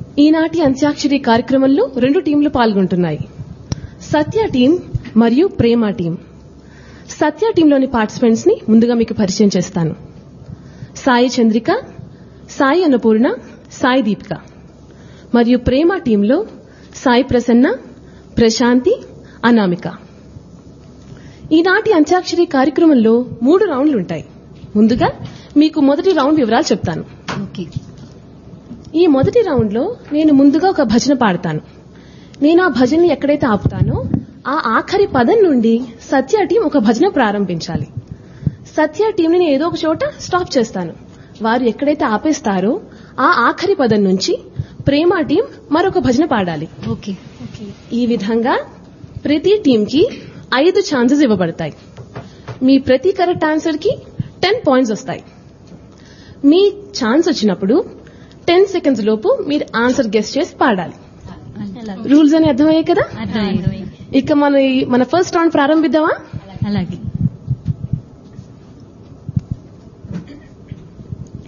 ఈనాటి అంత్యాక్షరి కార్యక్రమంలో రెండు టీంలు పాల్గొంటున్నాయి సత్య టీం మరియు ప్రేమ టీం సత్య టీంలోని పార్టిసిపెంట్స్ ని ముందుగా మీకు పరిచయం చేస్తాను సాయి చంద్రిక సాయి అన్నపూర్ణ సాయి దీపిక మరియు ప్రేమ టీంలో సాయి ప్రసన్న ప్రశాంతి అనామిక ఈనాటి అంత్యాక్షరి కార్యక్రమంలో మూడు రౌండ్లు ఉంటాయి ముందుగా మీకు మొదటి రౌండ్ వివరాలు చెప్తాను ఓకే ఈ మొదటి రౌండ్ లో నేను ముందుగా ఒక భజన పాడతాను నేను ఆ భజనని ఎక్కడైతే ఆపుతానో ఆ ఆఖరి పదం నుండి సత్య టీం ఒక భజన ప్రారంభించాలి సత్య టీంని నేను ఏదో ఒక చోట స్టాప్ చేస్తాను వారు ఎక్కడైతే ఆపేస్తారో ఆ ఆఖరి పదం నుంచి ప్రేమ టీం మరొక భజన పాడాలి ఓకే ఈ విధంగా ప్రతి టీంకి ఐదు ఛాన్సెస్ ఇవ్వబడతాయి మీ ప్రతి కరెక్ట్ ఆన్సర్ కి టెన్ పాయింట్స్ వస్తాయి మీ ఛాన్స్ వచ్చినప్పుడు టెన్ సెకండ్స్ లోపు మీరు ఆన్సర్ గెస్ట్ చేసి పాడాలి రూల్స్ అని అర్థమయ్యాయి కదా అర్థమైంది ఇక మన మన ఫస్ట్ రౌండ్ ప్రారంభిద్దామా అలాగే